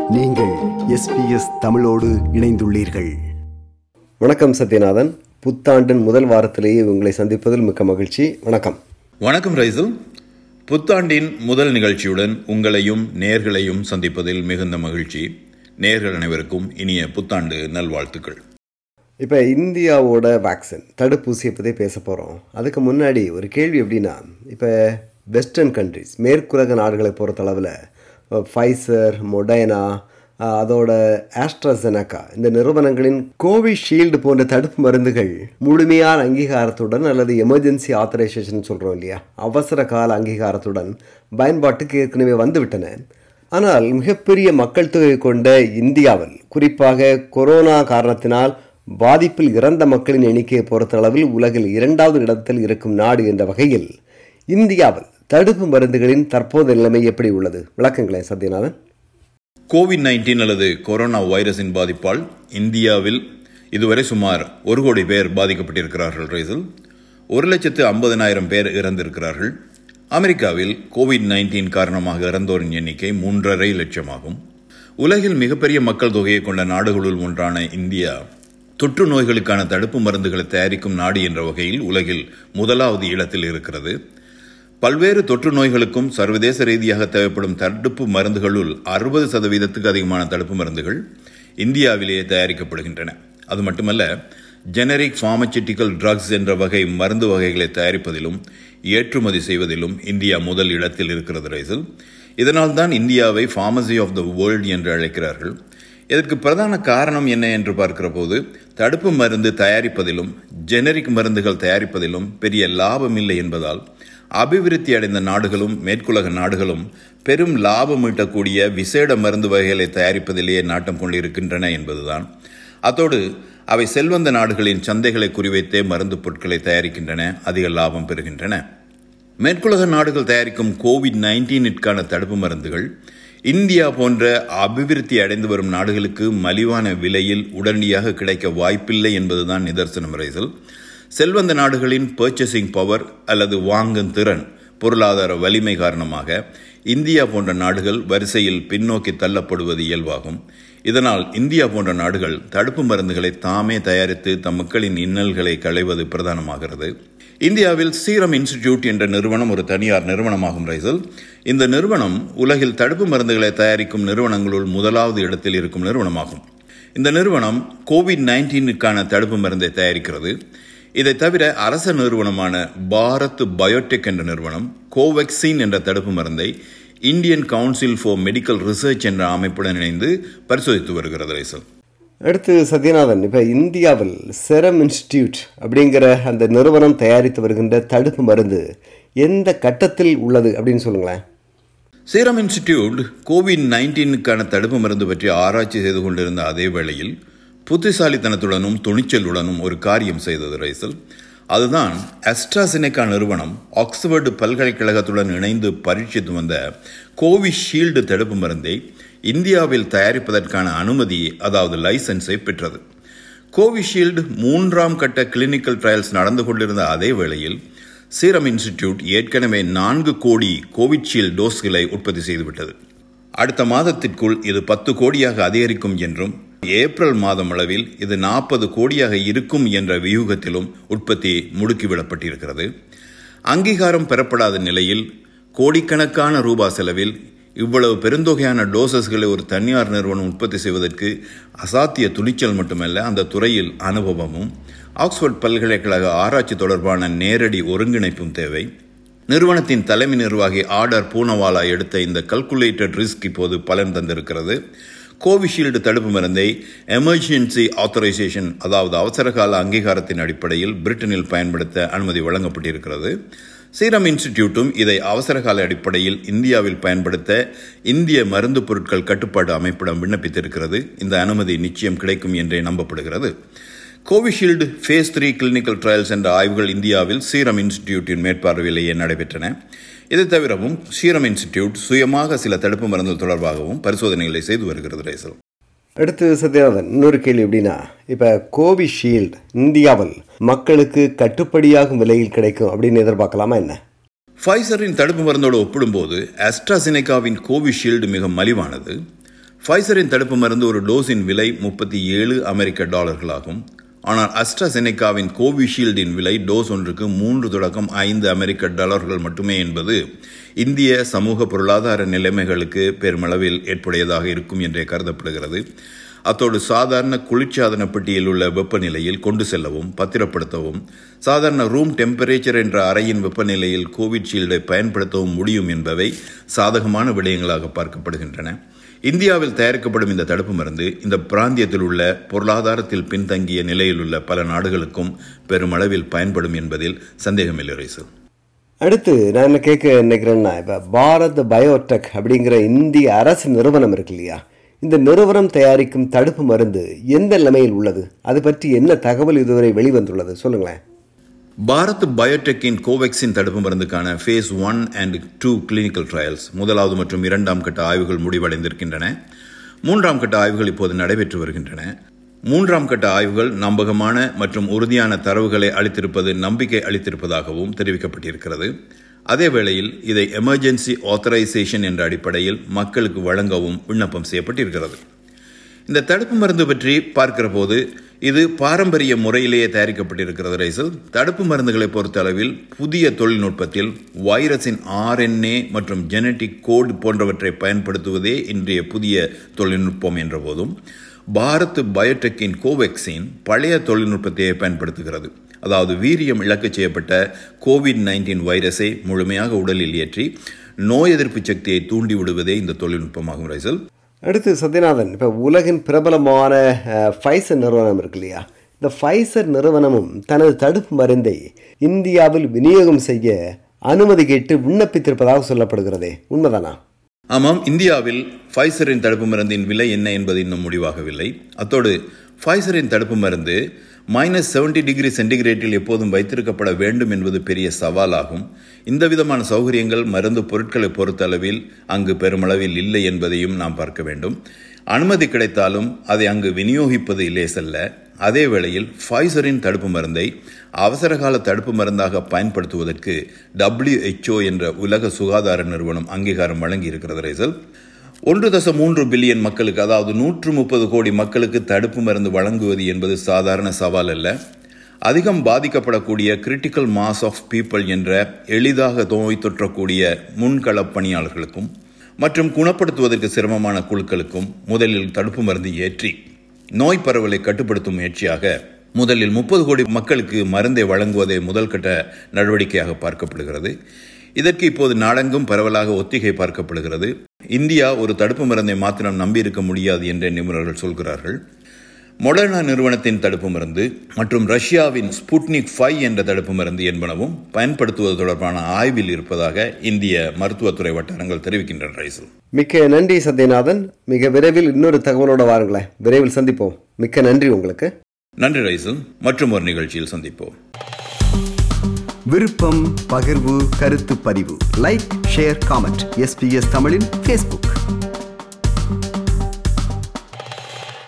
நீங்கள் எஸ்பிஎஸ் தமிழோடு இணைந்துள்ளீர்கள் வணக்கம் சத்யநாதன் புத்தாண்டின் முதல் வாரத்திலேயே உங்களை சந்திப்பதில் மிக்க மகிழ்ச்சி வணக்கம் வணக்கம் ரைசல் புத்தாண்டின் முதல் நிகழ்ச்சியுடன் உங்களையும் நேர்களையும் சந்திப்பதில் மிகுந்த மகிழ்ச்சி நேர்கள் அனைவருக்கும் இனிய புத்தாண்டு நல்வாழ்த்துக்கள் இப்போ இந்தியாவோட வேக்சின் தடுப்பூசியை பற்றி பேச போகிறோம் அதுக்கு முன்னாடி ஒரு கேள்வி எப்படின்னா இப்போ வெஸ்டர்ன் கண்ட்ரிஸ் மேற்குலக நாடுகளை பொறுத்தளவில் ஃபைசர் மொடைனா அதோட ஆஸ்ட்ராசெனக்கா இந்த நிறுவனங்களின் கோவிஷீல்டு போன்ற தடுப்பு மருந்துகள் முழுமையான அங்கீகாரத்துடன் அல்லது எமர்ஜென்சி ஆத்தரைசேஷன் சொல்கிறோம் இல்லையா அவசர கால அங்கீகாரத்துடன் பயன்பாட்டுக்கு ஏற்கனவே வந்துவிட்டன ஆனால் மிகப்பெரிய மக்கள் தொகை கொண்ட இந்தியாவில் குறிப்பாக கொரோனா காரணத்தினால் பாதிப்பில் இறந்த மக்களின் எண்ணிக்கையை பொறுத்தளவில் உலகில் இரண்டாவது இடத்தில் இருக்கும் நாடு என்ற வகையில் இந்தியாவில் தடுப்பு மருந்துகளின் தற்போதைய நிலைமை எப்படி உள்ளது விளக்கங்களேன் சத்யநாதன் கோவிட் நைன்டீன் அல்லது கொரோனா வைரஸின் பாதிப்பால் இந்தியாவில் இதுவரை சுமார் ஒரு கோடி பேர் பாதிக்கப்பட்டிருக்கிறார்கள் ரைசல் ஒரு லட்சத்து ஐம்பதனாயிரம் பேர் இறந்திருக்கிறார்கள் அமெரிக்காவில் கோவிட் நைன்டீன் காரணமாக இறந்தோரின் எண்ணிக்கை மூன்றரை லட்சமாகும் உலகில் மிகப்பெரிய மக்கள் தொகையை கொண்ட நாடுகளுள் ஒன்றான இந்தியா தொற்று நோய்களுக்கான தடுப்பு மருந்துகளை தயாரிக்கும் நாடு என்ற வகையில் உலகில் முதலாவது இடத்தில் இருக்கிறது பல்வேறு தொற்று நோய்களுக்கும் சர்வதேச ரீதியாக தேவைப்படும் தடுப்பு மருந்துகளுள் அறுபது சதவீதத்துக்கு அதிகமான தடுப்பு மருந்துகள் இந்தியாவிலேயே தயாரிக்கப்படுகின்றன அது மட்டுமல்ல ஜெனரிக் ஃபார்மசிட்டிக்கல் ட்ரக்ஸ் என்ற வகை மருந்து வகைகளை தயாரிப்பதிலும் ஏற்றுமதி செய்வதிலும் இந்தியா முதல் இடத்தில் இருக்கிறது ரைசல் இதனால் தான் இந்தியாவை ஃபார்மசி ஆஃப் த வேர்ல்ட் என்று அழைக்கிறார்கள் இதற்கு பிரதான காரணம் என்ன என்று பார்க்கிற போது தடுப்பு மருந்து தயாரிப்பதிலும் ஜெனரிக் மருந்துகள் தயாரிப்பதிலும் பெரிய லாபம் இல்லை என்பதால் அபிவிருத்தி அடைந்த நாடுகளும் மேற்குலக நாடுகளும் பெரும் லாபம் ஈட்டக்கூடிய விசேட மருந்து வகைகளை தயாரிப்பதிலேயே நாட்டம் கொண்டிருக்கின்றன என்பதுதான் அத்தோடு அவை செல்வந்த நாடுகளின் சந்தைகளை குறிவைத்தே மருந்து பொருட்களை தயாரிக்கின்றன அதிக லாபம் பெறுகின்றன மேற்குலக நாடுகள் தயாரிக்கும் கோவிட் நைன்டீனிற்கான தடுப்பு மருந்துகள் இந்தியா போன்ற அபிவிருத்தி அடைந்து வரும் நாடுகளுக்கு மலிவான விலையில் உடனடியாக கிடைக்க வாய்ப்பில்லை என்பதுதான் நிதர்சனம் ரைசல் செல்வந்த நாடுகளின் பர்ச்சேசிங் பவர் அல்லது வாங்கும் திறன் பொருளாதார வலிமை காரணமாக இந்தியா போன்ற நாடுகள் வரிசையில் பின்னோக்கி தள்ளப்படுவது இயல்பாகும் இதனால் இந்தியா போன்ற நாடுகள் தடுப்பு மருந்துகளை தாமே தயாரித்து தம் மக்களின் இன்னல்களை களைவது பிரதானமாகிறது இந்தியாவில் சீரம் இன்ஸ்டிடியூட் என்ற நிறுவனம் ஒரு தனியார் நிறுவனமாகும் ரைசல் இந்த நிறுவனம் உலகில் தடுப்பு மருந்துகளை தயாரிக்கும் நிறுவனங்களுள் முதலாவது இடத்தில் இருக்கும் நிறுவனமாகும் இந்த நிறுவனம் கோவிட் நைன்டீனுக்கான தடுப்பு மருந்தை தயாரிக்கிறது இதை தவிர அரச நிறுவனமான பாரத் பயோடெக் என்ற நிறுவனம் கோவேக்சின் என்ற தடுப்பு மருந்தை Indian council for medical research என்ற அமைப்புடன் இணைந்து பரிசோதித்து வருகிறது ரைசல் அடுத்து சத்யநாதன் இப்போ இந்தியாவில் செரம் இன்ஸ்டிடியூட் அப்படிங்கிற அந்த நிறுவனம் தயாரித்து வருகின்ற தடுப்பு மருந்து எந்த கட்டத்தில் உள்ளது அப்படின்னு சொல்லுங்களேன் சீரம் இன்ஸ்டிடியூட் கோவிட் நைன்டீனுக்கான தடுப்பு மருந்து பற்றி ஆராய்ச்சி செய்து கொண்டிருந்த அதே வேளையில் புத்திசாலித்தனத்துடனும் துணிச்சலுடனும் ஒரு காரியம் செய்தது ரைசல் அதுதான் அஸ்ட்ராசினேகா நிறுவனம் ஆக்ஸ்போர்டு பல்கலைக்கழகத்துடன் இணைந்து பரீட்சித்து வந்த கோவிஷீல்டு தடுப்பு மருந்தை இந்தியாவில் தயாரிப்பதற்கான அனுமதி அதாவது லைசன்ஸை பெற்றது கோவிஷீல்டு மூன்றாம் கட்ட கிளினிக்கல் ட்ரையல்ஸ் நடந்து கொண்டிருந்த அதே வேளையில் சீரம் இன்ஸ்டிடியூட் ஏற்கனவே நான்கு கோடி கோவிஷீல்டு டோஸ்களை உற்பத்தி செய்துவிட்டது அடுத்த மாதத்திற்குள் இது பத்து கோடியாக அதிகரிக்கும் என்றும் ஏப்ரல் மாதம் அளவில் இது நாற்பது கோடியாக இருக்கும் என்ற வியூகத்திலும் உற்பத்தி முடுக்கிவிடப்பட்டிருக்கிறது அங்கீகாரம் பெறப்படாத நிலையில் கோடிக்கணக்கான ரூபா செலவில் இவ்வளவு பெருந்தொகையான டோசஸ்களை ஒரு தனியார் நிறுவனம் உற்பத்தி செய்வதற்கு அசாத்திய துணிச்சல் மட்டுமல்ல அந்த துறையில் அனுபவமும் ஆக்ஸ்போர்ட் பல்கலைக்கழக ஆராய்ச்சி தொடர்பான நேரடி ஒருங்கிணைப்பும் தேவை நிறுவனத்தின் தலைமை நிர்வாகி ஆர்டர் பூனவாலா எடுத்த இந்த கல்குலேட்டட் ரிஸ்க் இப்போது பலன் தந்திருக்கிறது கோவிஷீல்டு தடுப்பு மருந்தை எமர்ஜென்சி ஆத்தரைசேஷன் அதாவது அவசரகால அங்கீகாரத்தின் அடிப்படையில் பிரிட்டனில் பயன்படுத்த அனுமதி வழங்கப்பட்டிருக்கிறது சீரம் இன்ஸ்டிடியூட்டும் இதை அவசரகால அடிப்படையில் இந்தியாவில் பயன்படுத்த இந்திய மருந்து பொருட்கள் கட்டுப்பாடு அமைப்பிடம் விண்ணப்பித்திருக்கிறது இந்த அனுமதி நிச்சயம் கிடைக்கும் என்றே நம்பப்படுகிறது Covishield phase three clinical trials என்ற ஆய்வுகள் இந்தியாவில் சீரம் இன்ஸ்டிடியூட்டின் மேற்பார்வையிலேயே நடைபெற்றன இது தவிரவும் சீரம் இன்ஸ்டிடியூட் சுயமாக சில தடுப்பு மருந்துகள் தொடர்பாகவும் பரிசோதனைகளை செய்து வருகிறது ரைசல் அடுத்து சத்யநாதன் இன்னொரு கேள்வி எப்படின்னா இப்போ கோவிஷீல்டு இந்தியாவில் மக்களுக்கு கட்டுப்படியாகும் விலையில் கிடைக்கும் அப்படின்னு எதிர்பார்க்கலாமா என்ன ஃபைசரின் தடுப்பு மருந்தோடு ஒப்பிடும்போது அஸ்ட்ராசினேகாவின் கோவிஷீல்டு மிக மலிவானது ஃபைசரின் தடுப்பு மருந்து ஒரு டோஸின் விலை முப்பத்தி ஏழு அமெரிக்க டாலர்களாகும் ஆனால் அஸ்ட்ராசெனெக்காவின் கோவிஷீல்டின் விலை டோஸ் ஒன்றுக்கு மூன்று தொடக்கம் ஐந்து அமெரிக்க டாலர்கள் மட்டுமே என்பது இந்திய சமூக பொருளாதார நிலைமைகளுக்கு பெருமளவில் ஏற்புடையதாக இருக்கும் என்றே கருதப்படுகிறது அத்தோடு சாதாரண குளிர்சாதன பெட்டியில் உள்ள வெப்பநிலையில் கொண்டு செல்லவும் பத்திரப்படுத்தவும் சாதாரண ரூம் டெம்பரேச்சர் என்ற அறையின் வெப்பநிலையில் கோவிட்ஷீல்டை பயன்படுத்தவும் முடியும் என்பவை சாதகமான விடயங்களாக பார்க்கப்படுகின்றன இந்தியாவில் தயாரிக்கப்படும் இந்த தடுப்பு மருந்து இந்த பிராந்தியத்தில் உள்ள பொருளாதாரத்தில் பின்தங்கிய நிலையில் உள்ள பல நாடுகளுக்கும் பெருமளவில் பயன்படும் என்பதில் சந்தேகமில்லை ரைசு அடுத்து நான் என்ன கேட்க நினைக்கிறேன்னா இப்போ பாரத் பயோடெக் அப்படிங்கிற இந்திய அரசு நிறுவனம் இருக்கு இல்லையா இந்த நிறுவனம் தயாரிக்கும் தடுப்பு மருந்து எந்த நிலைமையில் உள்ளது அது பற்றி என்ன தகவல் இதுவரை வெளிவந்துள்ளது சொல்லுங்களேன் பாரத் பயோடெக்கின் கோவேக்சின் தடுப்பு மருந்துக்கான phase one and two clinical trials முதலாவது மற்றும் இரண்டாம் கட்ட ஆய்வுகள் முடிவடைந்திருக்கின்றன மூன்றாம் கட்ட ஆய்வுகள் இப்போது நடைபெற்று வருகின்றன மூன்றாம் கட்ட ஆய்வுகள் நம்பகமான மற்றும் உறுதியான தரவுகளை அளித்திருப்பது நம்பிக்கை அளித்திருப்பதாகவும் தெரிவிக்கப்பட்டிருக்கிறது அதே வேளையில் இதை எமர்ஜென்சி ஆத்தரைசேஷன் என்ற அடிப்படையில் மக்களுக்கு வழங்கவும் விண்ணப்பம் செய்யப்பட்டிருக்கிறது இந்த தடுப்பு மருந்து பற்றி பார்க்கிற போது இது பாரம்பரிய முறையிலேயே தயாரிக்கப்பட்டிருக்கிறது ரைசல் தடுப்பு மருந்துகளை பொறுத்தளவில் புதிய தொழில்நுட்பத்தில் வைரஸின் ஆர்என்ஏ மற்றும் ஜெனட்டிக் கோட் போன்றவற்றை பயன்படுத்துவதே இன்றைய புதிய தொழில்நுட்பம் என்ற போதும் பாரத் பயோடெக்கின் கோவேக்சின் பழைய தொழில்நுட்பத்தையே பயன்படுத்துகிறது அதாவது வீரியம் இழக்க செய்யப்பட்ட கோவிட் நைன்டீன் வைரஸை முழுமையாக உடலில் ஏற்றி நோய் எதிர்ப்பு சக்தியை தூண்டி விடுவதே இந்த தொழில்நுட்பமாகும் ரைசல் அடுத்து சத்யநாதன் இப்போ உலகின் பிரபலமான அஹ், ஃபைசர் நிறுவனம் இருக்கு இல்லையா இந்த ஃபைசர் நிறுவனமும் தனது தடுப்பு மருந்தை இந்தியாவில் விநியோகம் செய்ய அனுமதி கேட்டு விண்ணப்பித்திருப்பதாக சொல்லப்படுகிறதே உண்மைதானா ஆமாம் இந்தியாவில் ஃபைசரின் தடுப்பு மருந்தின் விலை என்ன என்பது இன்னும் முடிவாகவில்லை அத்தோடு ஃபைசரின் தடுப்பு மருந்து மைனஸ் செவன்டி டிகிரி சென்டிகிரேட்டில் எப்போதும் வைத்திருக்கப்பட வேண்டும் என்பது பெரிய சவாலாகும் இந்த விதமான சௌகரியங்கள் மருந்து பொருட்களை பொறுத்தளவில் அங்கு பெருமளவில் இல்லை என்பதையும் நாம் பார்க்க வேண்டும் அனுமதி கிடைத்தாலும் அதை அங்கு விநியோகிப்பது லேசல்ல அதே வேளையில் ஃபைசரின் தடுப்பு மருந்தை அவசரகால தடுப்பு மருந்தாக பயன்படுத்துவதற்கு WHO என்ற உலக சுகாதார நிறுவனம் அங்கீகாரம் வழங்கி இருக்கிறது ரேசல் ஒன்று தசம் மூன்று பில்லியன் மக்களுக்கு அதாவது நூற்று முப்பது கோடி மக்களுக்கு தடுப்பு மருந்து வழங்குவது என்பது சாதாரண சவால் அல்ல அதிகம் பாதிக்கப்படக்கூடிய கிரிட்டிக்கல் மாஸ் ஆஃப் பீப்பிள் என்ற எளிதாக நோய் தொற்றக்கூடிய முன்களப் பணியாளர்களுக்கும் மற்றும் குணப்படுத்துவதற்கு சிரமமான குழுக்களுக்கும் முதலில் தடுப்பு மருந்து ஏற்றி நோய் பரவலை கட்டுப்படுத்தும் முயற்சியாக முதலில் முப்பது கோடி மக்களுக்கு மருந்தை வழங்குவதே முதல் கட்ட நடவடிக்கையாக பார்க்கப்படுகிறது இதற்கு இப்போது நாடெங்கும் பரவலாக ஒத்திகை பார்க்கப்படுகிறது இந்தியா ஒரு தடுப்பு மருந்தை மாத்திரம் நம்பியிருக்க முடியாது என்று நிபுணர்கள் சொல்கிறார்கள் மொடர்னா நிறுவனத்தின் தடுப்பு மருந்து மற்றும் ரஷ்யாவின் ஸ்புட்னிக் ஃபைவ் என்ற தடுப்பு மருந்து என்பனவும் பயன்படுத்துவது தொடர்பான ஆய்வில் இருப்பதாக இந்திய மருத்துவத்துறை வட்டாரங்கள் தெரிவிக்கின்றன ரைசல் மிக்க நன்றி சத்யநாதன் மிக விரைவில் இன்னொரு தகவலோட வாருங்களேன் விரைவில் சந்திப்போம் மிக்க நன்றி உங்களுக்கு நன்றி ரைசல் மற்றும் ஒரு நிகழ்ச்சியில் சந்திப்போம் விருப்பம் பகிர்வு கருத்து பதிவு லைக் ஷேர் காமெண்ட் எஸ்பிஎஸ் தமிழின் ஃபேஸ்புக்